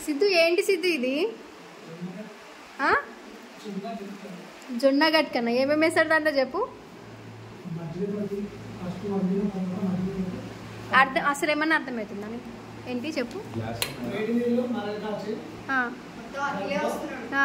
సిద్ధు ఏంటి సిద్ధు ఇది ఆ? జొన్న గట్కన ఏమేమి వేస్తాడు దాంట్లో చెప్పు అర్థం అసలు ఏమన్నా అర్థమవుతుందా నీకు ఏంటి చెప్పు గ్లాస్ వేడి నీళ్ళు మరగాల్చి ఆ, ఆ,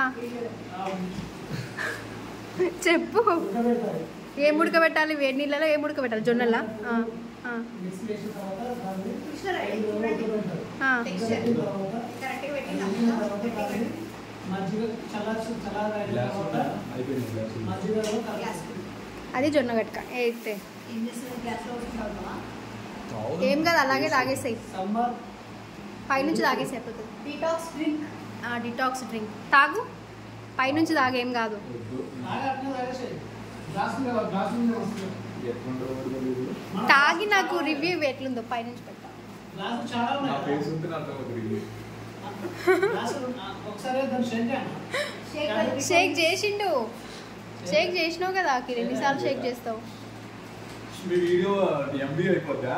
చెప్పు ఉడకబెట్టాలి ఏం ఉడకబెట్టాలి వేడి నీళ్ళలో ఏం ఉడకబెట్టాలి జొన్నలా ఆ, ఆ, మిక్స్ చేసిన తర్వాత దాన్ని చూసారా? ఐదు రోజులు ఉడకబెట్టాలి ఆ. ఉడకబెట్టిన తర్వాత కరెక్ట్గా అది పెట్టిందా? ఉడికిన తర్వాత దాన్ని మజ్జిగ చల్లార్చి చల్లారిన గ్లాస్ తర్వాత అయిపోయింది గ్లాస్ మజ్జిగలో గ్యాస్ కలుపుతుంది అది జొన్న గట్క అయితే ఏం చేస్తున్నారు గ్యాస్లో వస్తున్నావా ఏం కాదు అలాగే తాగేసాయి సమ్మర్ పైనుంచి తాగేసి అయిపోతుంది డీటాక్స్ డ్రింక్ డిటాక్స్ డ్రింక్ తాగు పైనుంచి తాగేం కాదు వద్దు బాగా అట్నే తాగేసేయి గ్లాస్ మీద గ్లాస్ మీద వస్తుంది ఎట్లుంటుందో కూడా తెలీదు. మన తాగి గ్లాస్ నాకు చాలా రివ్యూ ఎట్లుందో పైనుంచి పెట్టా గ్లాసు చాలా నా ఉన్నాయి ఫేస్ ఉంటే అర్థం అవుతుంది గ్లాసు ఒకసారి దాన్ని షేక్ చేయండి షేక్ షేక్ చేసిండు షేక్ చేసినావు కదా కిరణ్ ఎన్నిసార్లు షేక్ చేస్తావు మీ వీడియో ఎంబీ అయిపోద్దా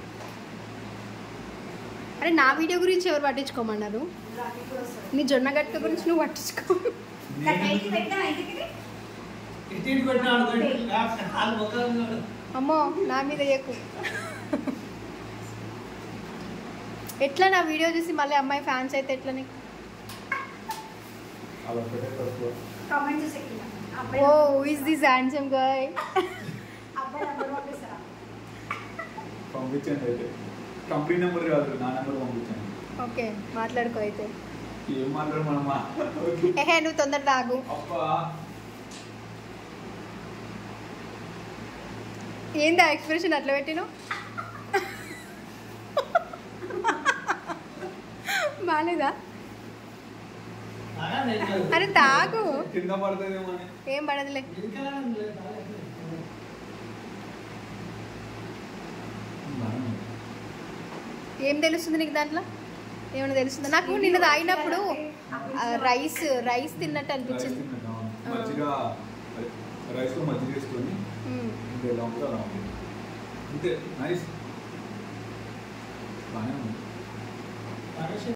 అరే నా వీడియో గురించి ఎవరు పట్టించుకోమన్నారు రాకెట్ కూడా వస్తుంది నీ జొన్న గట్క గురించి నువ్వు పట్టించుకో ఐదు పెట్టినా ఐదుకి ఇటు ఇటు పెట్టినాడు వాళ్ళు మొక్కలు ఉన్నాడు అమ్మో నా మీద ఎక్కువ ఎట్లా నా వీడియో చూసి మళ్ళీ అమ్మాయి ఫ్యాన్స్ అయితే ఎట్లా నీకు అలా ఒకటే తక్కువ కామెంట్ చేసి ఎక్కిన oh is this handsome guy అబ్బాయి అందరూ పంపిస్తారా పంపించండి అయితే కంపెనీ నెంబర్ కాదు నా నెంబర్ పంపించండి ఓకే మాట్లాడుకో అయితే ఏం మాట్లాడమమ్మా ఏహే నువ్వు తొందర తాగు అబ్బా ఏంది ఆ ఎక్స్ప్రెషన్ అట్లా పెట్టినావు బాగాలేదా బాగా నేను అరే తాగు కింద పడుతుందేమో అని ఏం పడదులే ఎందుకలా లేదు బాగా ఏం తెలుస్తుంది నీకు దాంట్లో ఏమైనా తెలుస్తుందా నాకు నిన్న తాగినప్పుడు ఆ, రైస్ రైస్ తిన్నట్టు రైస్ అనిపించింది తిన్నట్టు, అవును. మజ్జిగ రైస్ లో మజ్జిగ వేసుకొని మ్మ్. ఇంకా ఎలా ఉంటుందో అలా ఉంది అంతే నైస్ బాగానే ఉంది బాగా